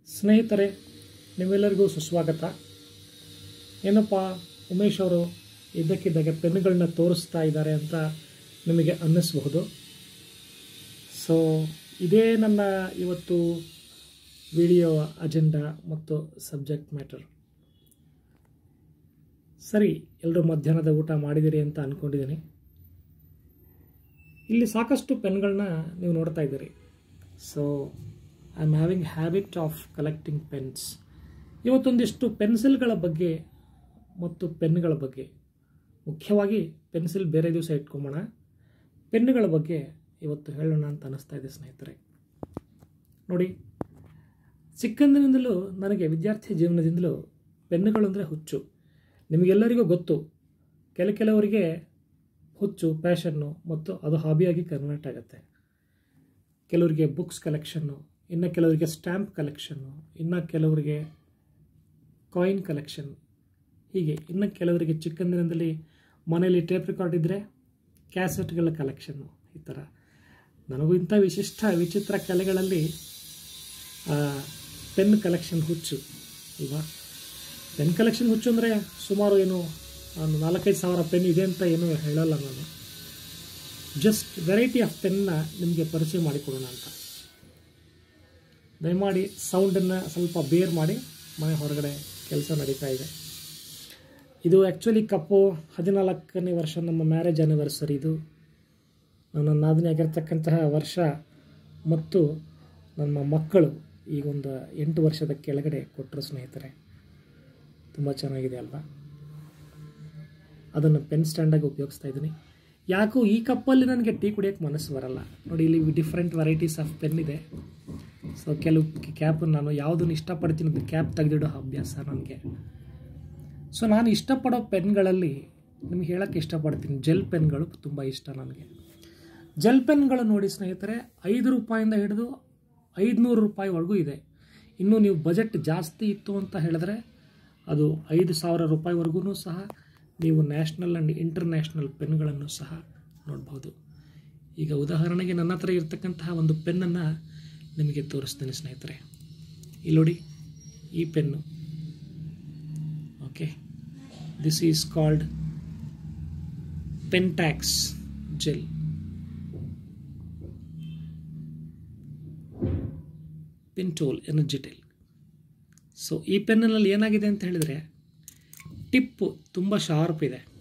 ಸ್ನೇಹಿತರೆ ನಿಮ್ಮೆಲ್ಲರಿಗೂ ಸುಸ್ವಾಗತ ಏನಪ್ಪ ಉಮೇಶ್ ಅವರು ಇದ್ದಕ್ಕಿದ್ದಾಗೆ ಪೆನ್ನುಗಳನ್ನ ತೋರಿಸ್ತಾ ಇದ್ದಾರೆ ಅಂತ ನಿಮಗೆ ಅನ್ನಿಸಬಹುದು ಸೊ ಇದೇ ನನ್ನ ಇವತ್ತು ವಿಡಿಯೋ ಅಜೆಂಡಾ ಮತ್ತು ಸಬ್ಜೆಕ್ಟ್ ಮ್ಯಾಟರ್ ಸರಿ ಎಲ್ಲರೂ ಮಧ್ಯಾಹ್ನದ ಊಟ ಮಾಡಿದಿರಿ ಅಂತ ಅಂದ್ಕೊಂಡಿದ್ದೀನಿ ಇಲ್ಲಿ ಸಾಕಷ್ಟು ಪೆನ್ಗಳನ್ನ ನೀವು ನೋಡ್ತಾ ಇದ್ದೀರಿ so I am having habit of collecting pens ಇವತ್ತೊಂದಿಷ್ಟು ಪೆನ್ಸಿಲ್ಗಳ ಬಗ್ಗೆ ಮತ್ತು ಪೆನ್ಗಳ ಬಗ್ಗೆ ಮುಖ್ಯವಾಗಿ ಪೆನ್ಸಿಲ್ ಬೇರೆ ದಿವಸ ಇಟ್ಕೊಂಬೋಣ ಪೆನ್ನುಗಳ ಬಗ್ಗೆ ಇವತ್ತು ಹೇಳೋಣ ಅಂತ ಅನ್ನಿಸ್ತಾ ಇದೆ ಸ್ನೇಹಿತರೆ ನೋಡಿ ಚಿಕ್ಕಂದಿನಿಂದಲೂ ನನಗೆ ವಿದ್ಯಾರ್ಥಿ ಜೀವನದಿಂದಲೂ ಪೆನ್ನುಗಳು ಅಂದರೆ ಹುಚ್ಚು ನಿಮಗೆಲ್ಲರಿಗೂ ಗೊತ್ತು ಕೆಲ ಕೆಲವರಿಗೆ ಹುಚ್ಚು ಪ್ಯಾಷನ್ನು ಮತ್ತು ಅದು ಹಾಬಿಯಾಗಿ ಕನ್ವರ್ಟ್ ಆಗುತ್ತೆ ಕೆಲವರಿಗೆ ಬುಕ್ಸ್ ಕಲೆಕ್ಷನ್ನು ಇನ್ನು ಕೆಲವರಿಗೆ ಸ್ಟ್ಯಾಂಪ್ ಕಲೆಕ್ಷನ್ನು ಇನ್ನು ಕೆಲವರಿಗೆ ಕಾಯಿನ್ ಕಲೆಕ್ಷನ್ ಹೀಗೆ ಇನ್ನು ಕೆಲವರಿಗೆ ಚಿಕ್ಕಂದಿನದಲ್ಲಿ ಮನೆಯಲ್ಲಿ ಟೇಪ್ ರೆಕಾರ್ಡ್ ಇದ್ದರೆ ಕ್ಯಾಸೆಟ್ಗಳ ಕಲೆಕ್ಷನ್ನು ಈ ಥರ ನನಗೂ ಇಂಥ ವಿಶಿಷ್ಟ ವಿಚಿತ್ರ ಕಲೆಗಳಲ್ಲಿ ಪೆನ್ ಕಲೆಕ್ಷನ್ ಹುಚ್ಚು ಅಲ್ವಾ ಪೆನ್ ಕಲೆಕ್ಷನ್ ಹುಚ್ಚು ಅಂದರೆ ಸುಮಾರು ಏನು ಒಂದು ನಾಲ್ಕೈದು ಸಾವಿರ ಪೆನ್ ಇದೆ ಅಂತ ಏನೂ ಹೇಳಲ್ಲ ನಾನು ಜಸ್ಟ್ ವೆರೈಟಿ ಆಫ್ ಪೆನ್ನ ನಿಮಗೆ ಪರಿಚಯ ಮಾಡಿಕೊಡೋಣ ಅಂತ ದಯಮಾಡಿ ಸೌಂಡನ್ನು ಸ್ವಲ್ಪ ಬೇರ್ ಮಾಡಿ ಮನೆ ಹೊರಗಡೆ ಕೆಲಸ ನಡೀತಾ ಇದೆ ಇದು ಆ್ಯಕ್ಚುಲಿ ಕಪ್ಪು ಹದಿನಾಲ್ಕನೇ ವರ್ಷ ನಮ್ಮ ಮ್ಯಾರೇಜ್ ಆ್ಯನಿವರ್ಸರಿ ಇದು ನನ್ನ ನಾದಿನಿ ಆಗಿರ್ತಕ್ಕಂತಹ ವರ್ಷ ಮತ್ತು ನಮ್ಮ ಮಕ್ಕಳು ಈಗೊಂದು ಎಂಟು ವರ್ಷದ ಕೆಳಗಡೆ ಕೊಟ್ಟರು ಸ್ನೇಹಿತರೆ ತುಂಬ ಚೆನ್ನಾಗಿದೆ ಅಲ್ವಾ ಅದನ್ನು ಪೆನ್ ಸ್ಟ್ಯಾಂಡಾಗಿ ಉಪಯೋಗಿಸ್ತಾ ಇದ್ದೀನಿ ಯಾಕೋ ಈ ಕಪ್ಪಲ್ಲಿ ನನಗೆ ಟೀ ಕುಡಿಯೋಕ್ಕೆ ಮನಸ್ಸು ಬರಲ್ಲ ನೋಡಿ ಇಲ್ಲಿ ಡಿಫ್ರೆಂಟ್ ವೆರೈಟೀಸ್ ಆಫ್ ಪೆನ್ ಇದೆ ಸೊ ಕೆಲವು ಕ್ಯಾಪ್ ನಾನು ಯಾವುದನ್ನು ಇಷ್ಟಪಡ್ತೀನಿ ಅದು ಕ್ಯಾಪ್ ತೆಗೆದಿಡೋ ಅಭ್ಯಾಸ ನನಗೆ ಸೊ ನಾನು ಇಷ್ಟಪಡೋ ಪೆನ್ಗಳಲ್ಲಿ ನಿಮ್ಗೆ ಹೇಳೋಕ್ಕೆ ಇಷ್ಟಪಡ್ತೀನಿ ಜೆಲ್ ಪೆನ್ಗಳು ತುಂಬ ಇಷ್ಟ ನನಗೆ ಜೆಲ್ ಪೆನ್ಗಳು ನೋಡಿ ಸ್ನೇಹಿತರೆ ಐದು ರೂಪಾಯಿಂದ ಹಿಡಿದು ಐದುನೂರು ರೂಪಾಯಿವರೆಗೂ ಇದೆ ಇನ್ನು ನೀವು ಬಜೆಟ್ ಜಾಸ್ತಿ ಇತ್ತು ಅಂತ ಹೇಳಿದ್ರೆ ಅದು ಐದು ಸಾವಿರ ರೂಪಾಯಿವರೆಗೂ ಸಹ ನೀವು ನ್ಯಾಷನಲ್ ಆ್ಯಂಡ್ ಇಂಟರ್ನ್ಯಾಷನಲ್ ಪೆನ್ಗಳನ್ನು ಸಹ ನೋಡ್ಬೋದು ಈಗ ಉದಾಹರಣೆಗೆ ನನ್ನ ಹತ್ರ ಇರತಕ್ಕಂತಹ ಒಂದು ಪೆನ್ನನ್ನು ನಿಮಗೆ ತೋರಿಸ್ತೇನೆ ಸ್ನೇಹಿತರೆ ಇಲ್ಲಿ ನೋಡಿ ಈ pen okay this is called Pentax gel ಪಿಂಟೋಲ್ ಎನರ್ಜಿಟೆಲ್ ಸೊ ಈ ಪೆನ್ನಲ್ಲಿ ಏನಾಗಿದೆ ಅಂತ ಹೇಳಿದರೆ ಟಿಪ್ಪು ತುಂಬ ಶಾರ್ಪ್ ಇದೆ